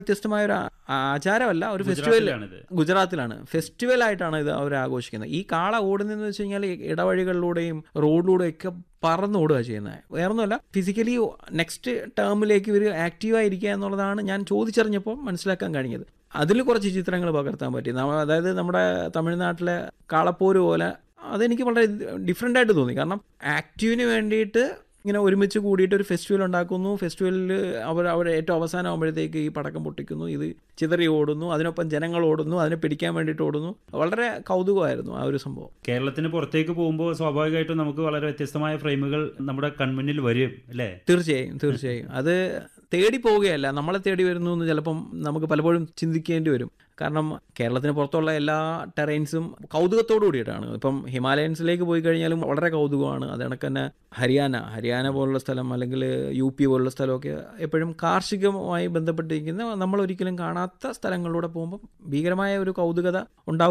വ്യത്യസ്തമായ ഒരു ആ- ആചാരമല്ല ഒരു ഫെസ്റ്റിവൽ ഗുജറാത്തിലാണിത്. ഗുജറാത്തിലാണ് ഫെസ്റ്റിവൽ ആയിട്ടാണ് ഇത് അവർ ആഘോഷിക്കുന്നത് ഈ കാള ഓടുന്നതെന്ന് വെച്ച് കഴിഞ്ഞാൽ ഇടവഴികളിലൂടെയും റോഡിലൂടെയും ഒക്കെ പറന്നോടുക ചെയ്യുന്നത് വേറൊന്നുമല്ല ഫിസിക്കലി നെക്സ്റ്റ് ടേമിലേക്ക് ഇവർ ആക്റ്റീവായിരിക്കുക എന്നുള്ളതാണ് ഞാൻ ചോദിച്ചറിഞ്ഞപ്പോൾ മനസ്സിലാക്കാൻ കഴിഞ്ഞത് അതിൽ കുറച്ച് ചിത്രങ്ങൾ പകർത്താൻ പറ്റി നമ്മ അതായത് നമ്മുടെ തമിഴ്നാട്ടിലെ കാളപ്പോര് പോലെ അതെനിക്ക് വളരെ ഡിഫറെൻ്റ് ആയിട്ട് തോന്നി കാരണം ആക്റ്റീവിന് വേണ്ടിയിട്ട് ഇങ്ങനെ ഒരുമിച്ച് കൂടിയിട്ട് ഒരു ഫെസ്റ്റിവൽ ഉണ്ടാക്കുന്നു ഫെസ്റ്റിവലിൽ അവർ അവർ ഏറ്റവും അവസാനം ആകുമ്പോഴത്തേക്ക് ഈ പടക്കം പൊട്ടിക്കുന്നു ഇത് ചിതറി ഓടുന്നു അതിനൊപ്പം ജനങ്ങൾ ഓടുന്നു അതിനെ പിടിക്കാൻ വേണ്ടിയിട്ട് ഓടുന്നു വളരെ കൗതുകമായിരുന്നു ആ ഒരു സംഭവം കേരളത്തിന് പുറത്തേക്ക് പോകുമ്പോൾ സ്വാഭാവികമായിട്ടും നമുക്ക് വളരെ വ്യത്യസ്തമായ ഫ്രെയിമുകൾ നമ്മുടെ കൺമുന്നിൽ വരും അല്ലേ തീർച്ചയായും തീർച്ചയായും അത് തേടി പോവുകയല്ല നമ്മളെ തേടി വരുന്നു എന്ന് ചിലപ്പം നമുക്ക് പലപ്പോഴും ചിന്തിക്കേണ്ടി വരും കാരണം കേരളത്തിന് പുറത്തുള്ള എല്ലാ ടെറൈൻസും കൗതുകത്തോടു കൂടിയിട്ടാണ് ഇപ്പം ഹിമാലയൻസിലേക്ക് പോയി കഴിഞ്ഞാലും വളരെ കൗതുകമാണ് അത് കണക്ക് തന്നെ ഹരിയാന ഹരിയാന പോലുള്ള സ്ഥലം അല്ലെങ്കിൽ യു പി പോലുള്ള സ്ഥലമൊക്കെ എപ്പോഴും കാർഷികവുമായി ബന്ധപ്പെട്ടിരിക്കുന്ന നമ്മൾ ഒരിക്കലും കാണാത്ത സ്ഥലങ്ങളിലൂടെ പോകുമ്പോൾ ഭീകരമായ ഒരു കൗതുകത ഉണ്ടാവും